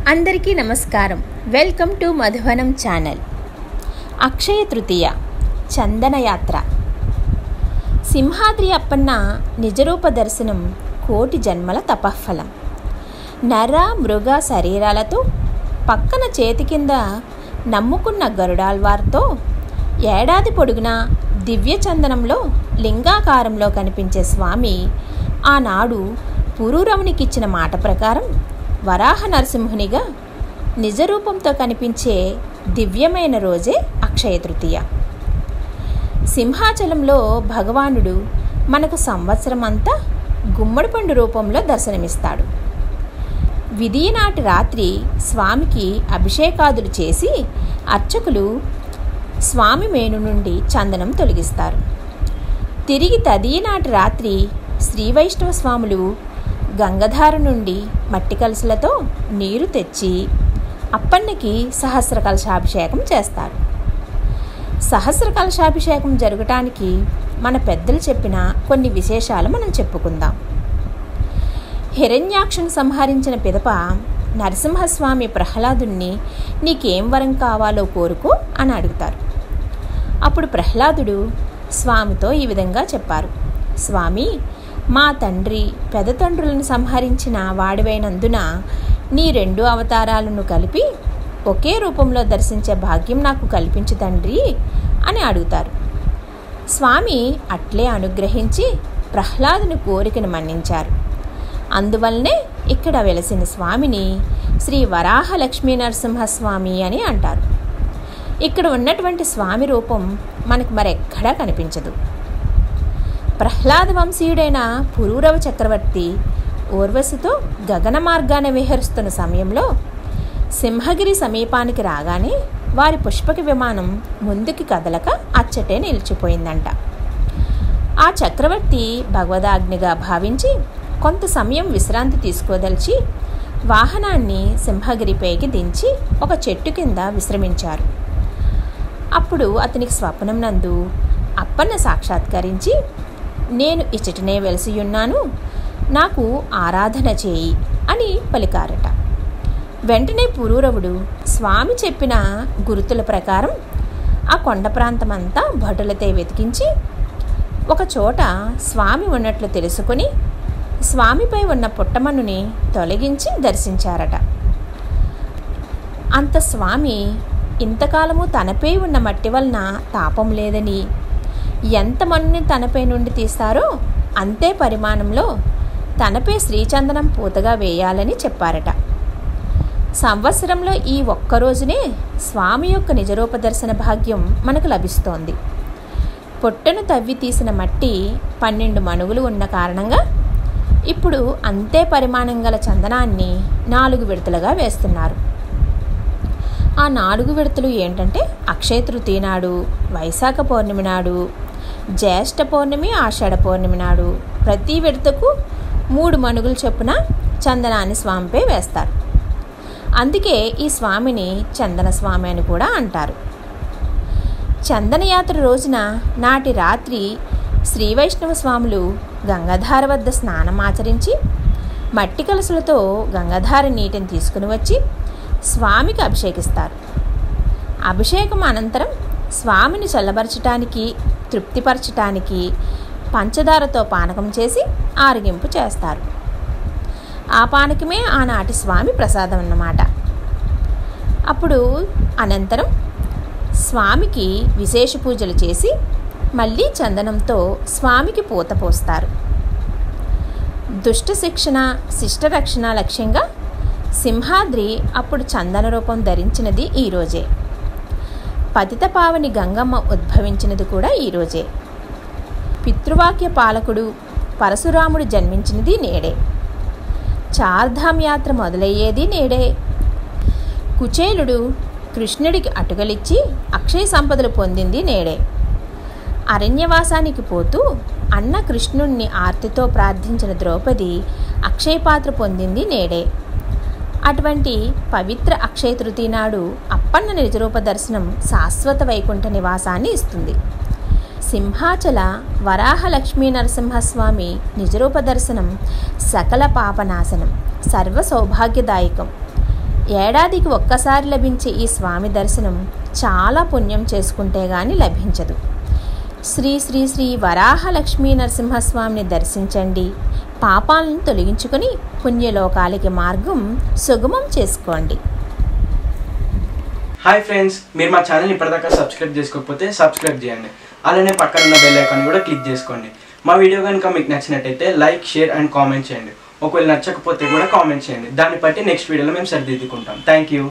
అందరికీ నమస్కారం welcome to Madhuvanam channel Akshaya Tritiya Chandana Yatra Simhadri Appanna నిజరూప దర్శనం కోటి జన్మల తపఫలం నర మృగ శరీరాలతో పక్కన చేతి కింద నమ్ముకున్న గరుడాల్వార్తో ఏడాది పొడుగునా దివ్య చందనంలో లింగాకారంలో కనిపించే స్వామి ఆనాడు పురూరవునికిచ్చిన మాట ప్రకారం వరాహ నరసింహునిగా నిజరూపంతో కనిపించే దివ్యమైన రోజే అక్షయ తృతీయ సింహాచలంలో భగవానుడు మనకు సంవత్సరం అంతా గుమ్మడి పండు రూపంలో దర్శనమిస్తాడు విధినాటి రాత్రి స్వామికి అభిషేకాదులు చేసి అర్చకులు స్వామి మేను నుండి చందనం తొలగిస్తారు తిరిగి తదీనాటి రాత్రి శ్రీ వైష్ణవ స్వాములు గంగధార నుండి మట్టి కలసలతో నీరు తెచ్చి అప్పన్నకి సహస్ర కలశాభిషేకం చేస్తారు సహస్ర కలశాభిషేకం జరగటానికి మన పెద్దలు చెప్పిన కొన్ని విశేషాలు మనం చెప్పుకుందాం హిరణ్యాక్షను సంహరించిన పిదప నరసింహస్వామి ప్రహ్లాదుణ్ణి నీకేం వరం కావాలో కోరుకో అని అడుగుతారు అప్పుడు ప్రహ్లాదుడు స్వామితో ఈ విధంగా చెప్పారు స్వామి మా తండ్రి పెదతండ్రులను సంహరించిన వాడివైనందున నీ రెండు అవతారాలను కలిపి ఒకే రూపంలో దర్శించే భాగ్యం నాకు కల్పించు తండ్రి అని అడుగుతారు స్వామి అట్లే అనుగ్రహించి ప్రహ్లాదుని కోరికను మన్నించారు అందువల్లనే ఇక్కడ వెలసిన స్వామిని శ్రీ వరాహ లక్ష్మీ నరసింహస్వామి అని అంటారు ఇక్కడ ఉన్నటువంటి స్వామి రూపం మనకు మరెక్కడా కనిపించదు ప్రహ్లాద వంశీయుడైన పురూరవ చక్రవర్తి ఓర్వశితో గగన మార్గాన విహరిస్తున్న సమయంలో సింహగిరి సమీపానికి రాగానే వారి పుష్పక విమానం ముందుకి కదలక అచ్చటే నిలిచిపోయిందంట ఆ చక్రవర్తి భగవదాజ్ఞగా భావించి కొంత సమయం విశ్రాంతి తీసుకోదలిచి వాహనాన్ని సింహగిరిపైకి దించి ఒక చెట్టు కింద విశ్రమించారు అప్పుడు అతనికి స్వప్నం నందు అప్పన్న సాక్షాత్కరించి నేను ఇచ్చటనే వెలసియున్నాను నాకు ఆరాధన చేయి అని పలికారట వెంటనే పురూరవుడు స్వామి చెప్పిన గురుతుల ప్రకారం ఆ కొండ ప్రాంతమంతా భటులతో వెతికించి ఒక చోట స్వామి ఉన్నట్లు తెలుసుకొని స్వామిపై ఉన్న పుట్టమన్నుని తొలగించి దర్శించారట అంత స్వామి ఇంతకాలము తనపై ఉన్న మట్టి వలన తాపం లేదని ఎంత మన్నుని తనపై నుండి తీస్తారో అంతే పరిమాణంలో తనపై శ్రీచందనం పూతగా వేయాలని చెప్పారట సంవత్సరంలో ఈ ఒక్క రోజునే స్వామి యొక్క నిజరూప దర్శన భాగ్యం మనకు లభిస్తోంది పొట్టను తవ్వి తీసిన మట్టి పన్నెండు మణుగులు ఉన్న కారణంగా ఇప్పుడు అంతే పరిమాణం గల చందనాన్ని నాలుగు విడతలుగా వేస్తున్నారు ఆ నాలుగు విడతలు ఏంటంటే అక్షయ తృతీయ నాడు వైశాఖ పౌర్ణమి నాడు జ్యేష్ఠ పౌర్ణమి ఆషాఢ పౌర్ణమి నాడు ప్రతి విడతకు మూడు మణుగులు చొప్పున చందనాన్ని స్వామిపై వేస్తారు అందుకే ఈ స్వామిని చందన స్వామి అని కూడా అంటారు చందనయాత్ర రోజున నాటి రాత్రి శ్రీ వైష్ణవ స్వాములు గంగాధార వద్ద స్నానం ఆచరించి మట్టి కలసులతో గంగాధార నీటిని తీసుకుని వచ్చి స్వామికి అభిషేకిస్తారు అభిషేకం అనంతరం స్వామిని చల్లబరచటానికి తృప్తిపరచటానికి పంచదారతో పానకం చేసి ఆరగింపు చేస్తారు ఆ పానకమే ఆనాటి స్వామి ప్రసాదం అన్నమాట అప్పుడు అనంతరం స్వామికి విశేష పూజలు చేసి మళ్ళీ చందనంతో స్వామికి పూత పోస్తారు దుష్ట శిక్షణ శిష్టరక్షణ లక్ష్యంగా సింహాద్రి అప్పుడు చందన రూపం ధరించినది ఈరోజే పతిత పావని గంగమ్మ ఉద్భవించినది కూడా ఈరోజే పితృవాక్య పాలకుడు పరశురాముడు జన్మించినది నేడే చార్ధామ్ యాత్ర మొదలయ్యేది నేడే కుచేలుడు కృష్ణుడికి అటుకలిచ్చి అక్షయ సంపదలు పొందింది నేడే అరణ్యవాసానికి పోతూ అన్న కృష్ణుణ్ణి ఆర్తితో ప్రార్థించిన ద్రౌపది అక్షయపాత్ర పొందింది నేడే అటువంటి పవిత్ర అక్షయ తృతీయ నాడు అప్పన్న నిజరూప దర్శనం శాశ్వత వైకుంఠ నివాసాన్ని ఇస్తుంది సింహాచల వరాహ లక్ష్మీ నరసింహస్వామి నిజరూప దర్శనం సకల పాపనాశనం సర్వ సౌభాగ్యదాయకం ఏడాదికి ఒక్కసారి లభించే ఈ స్వామి దర్శనం చాలా పుణ్యం చేసుకుంటే గాని లభించదు శ్రీ శ్రీ శ్రీ వరాహ లక్ష్మీ నరసింహస్వామిని దర్శించండి పాపాలను తొలగించుకొని పుణ్యలోకాలకి మార్గం సుగమం చేసుకోండి హాయ్ ఫ్రెండ్స్ మీరు మా ఛానల్ ఇప్పటిదాకా సబ్స్క్రైబ్ చేసుకోకపోతే సబ్స్క్రైబ్ చేయండి అలానే పక్కన ఉన్న బెల్ ఐకాన్ కూడా క్లిక్ చేసుకోండి మా వీడియో కనుక మీకు నచ్చినట్టయితే లైక్ షేర్ అండ్ కామెంట్ చేయండి ఒకవేళ నచ్చకపోతే కూడా కామెంట్ చేయండి దాన్ని బట్టి నెక్స్ట్ వీడియోలో మేము సరిదిద్దుకుంటాం థ్యాంక్ యూ